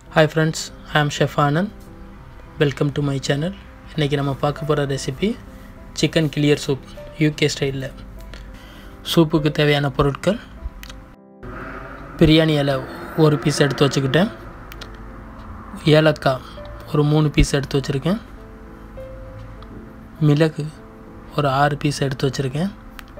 hi friends I am chef Anand welcome to my channel இன்றைக்கி நம்ம பார்க்க போகிற recipe chicken clear soup UK ஸ்டைலில் சூப்புக்கு தேவையான பொருட்கள் பிரியாணி இலை ஒரு பீஸ் எடுத்து வச்சுக்கிட்டேன் ஏலக்காய் ஒரு மூணு பீஸ் எடுத்து வச்சுருக்கேன் மிளகு ஒரு ஆறு பீஸ் எடுத்து வச்சுருக்கேன்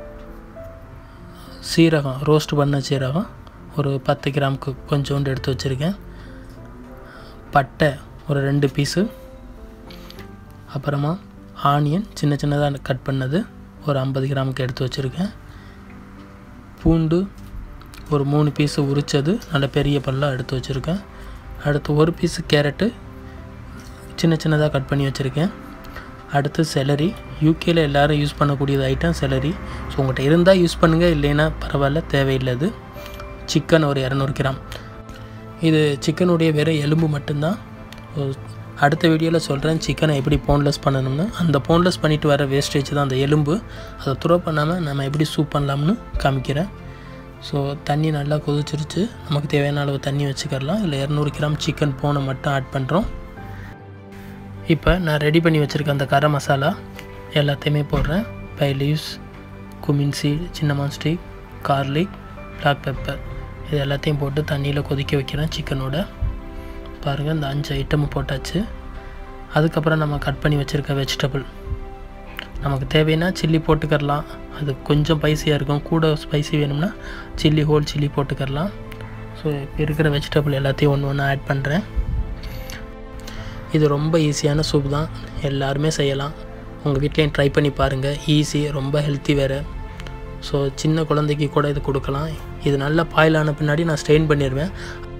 சீரகம் ரோஸ்ட் பண்ண சீரகம் ஒரு பத்து கிராமுக்கு கொஞ்சோண்டு எடுத்து வச்சுருக்கேன் பட்டை ஒரு ரெண்டு பீஸு அப்புறமா ஆனியன் சின்ன சின்னதாக கட் பண்ணது ஒரு ஐம்பது கிராமுக்கு எடுத்து வச்சுருக்கேன் பூண்டு ஒரு மூணு பீஸு உரித்தது நல்ல பெரிய பல்லாக எடுத்து வச்சுருக்கேன் அடுத்து ஒரு பீஸு கேரட்டு சின்ன சின்னதாக கட் பண்ணி வச்சுருக்கேன் அடுத்து செலரி யூகேயில் எல்லோரும் யூஸ் பண்ணக்கூடியது ஐட்டம் செலரி ஸோ உங்கள்கிட்ட இருந்தால் யூஸ் பண்ணுங்கள் இல்லைன்னா பரவாயில்ல தேவையில்லை சிக்கன் ஒரு இரநூறு கிராம் இது சிக்கனுடைய வெறும் எலும்பு மட்டும்தான் அடுத்த வீடியோவில் சொல்கிறேன் சிக்கனை எப்படி போன்லெஸ் பண்ணணும்னு அந்த போன்லெஸ் பண்ணிவிட்டு வர வேஸ்டேஜ் தான் அந்த எலும்பு அதை த்ரோ பண்ணாமல் நம்ம எப்படி சூப் பண்ணலாம்னு காமிக்கிறேன் ஸோ தண்ணி நல்லா கொதிச்சிருச்சு நமக்கு தேவையான அளவு தண்ணி வச்சுக்கலாம் இல்லை இரநூறு கிராம் சிக்கன் போனை மட்டும் ஆட் பண்ணுறோம் இப்போ நான் ரெடி பண்ணி வச்சுருக்க அந்த கரம் மசாலா எல்லாத்தையுமே போடுறேன் bay leaves cumin seed cinnamon stick garlic black pepper இது எல்லாத்தையும் போட்டு தண்ணியில் கொதிக்க வைக்கிறேன் சிக்கனோட பாருங்கள் இந்த அஞ்சு ஐட்டமும் போட்டாச்சு அதுக்கப்புறம் நம்ம கட் பண்ணி வச்சுருக்க வெஜிடபிள் நமக்கு தேவைன்னா சில்லி போட்டுக்கரலாம் அது கொஞ்சம் ஸ்பைசியாக இருக்கும் கூட ஸ்பைசி வேணும்னா சில்லி ஹோல் சில்லி போட்டுக்கரலாம் ஸோ இப்போ இருக்கிற வெஜிடபிள் எல்லாத்தையும் ஒன்று ஒன்று ஆட் பண்ணுறேன் இது ரொம்ப ஈஸியான சூப் தான் எல்லாருமே செய்யலாம் உங்கள் வீட்லேயும் ட்ரை பண்ணி பாருங்கள் ஈஸி ரொம்ப ஹெல்த்தி வேறு ஸோ சின்ன குழந்தைக்கு கூட இது கொடுக்கலாம் இது நல்லா பாயில் ஆன பின்னாடி நான் ஸ்ட்ரெயின் பண்ணிடுவேன்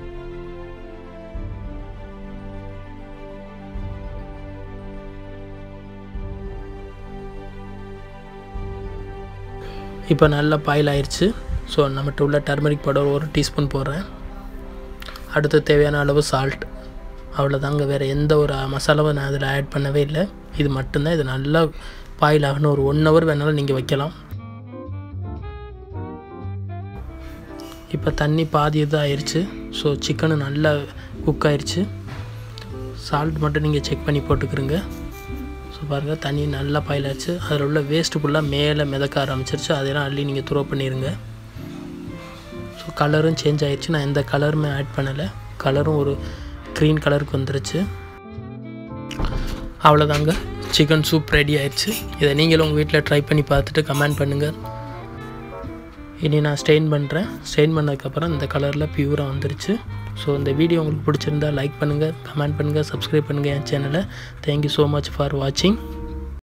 இப்போ நல்லா பாயில் ஆயிடுச்சு ஸோ நம்மகிட்ட உள்ள டர்மரிக் பவுடர் ஒரு டீஸ்பூன் போடுறேன் அடுத்து தேவையான அளவு சால்ட் அவ்வளோதாங்க வேறு எந்த ஒரு மசாலாவும் நான் அதில் ஆட் பண்ணவே இல்லை இது மட்டும்தான் இது நல்லா பாயில் ஆகணும் ஒரு ஒன் ஹவர் வேணாலும் நீங்கள் வைக்கலாம் இப்போ தண்ணி பாதி இது ஆயிடுச்சு ஸோ சிக்கனு நல்லா குக் ஆயிடுச்சு சால்ட் மட்டும் நீங்கள் செக் பண்ணி போட்டுக்கிறோங்க ஸோ பாருங்கள் தண்ணி நல்லா பாயில் ஆச்சு அதில் உள்ள வேஸ்ட்டு ஃபுல்லாக மேலே மிதக்க ஆரம்பிச்சிருச்சு அதெல்லாம் அள்ளி நீங்கள் த்ரோ பண்ணிடுங்க ஸோ கலரும் சேஞ்ச் ஆயிடுச்சு நான் எந்த கலருமே ஆட் பண்ணலை கலரும் ஒரு க்ரீன் கலருக்கு வந்துருச்சு அவ்வளோதாங்க சிக்கன் சூப் ரெடி ஆயிடுச்சு இதை நீங்களும் உங்கள் வீட்டில் ட்ரை பண்ணி பார்த்துட்டு கமெண்ட் பண்ணுங்கள் இனி நான் ஸ்டெயின் பண்ணுறேன் ஸ்டெயின் பண்ணதுக்கப்புறம் இந்த கலரில் பியூராக வந்துருச்சு ஸோ இந்த வீடியோ உங்களுக்கு பிடிச்சிருந்தா லைக் பண்ணுங்கள் கமெண்ட் பண்ணுங்கள் சப்ஸ்கிரைப் பண்ணுங்கள் என் சேனலை தேங்க்யூ ஸோ மச் ஃபார் வாட்சிங்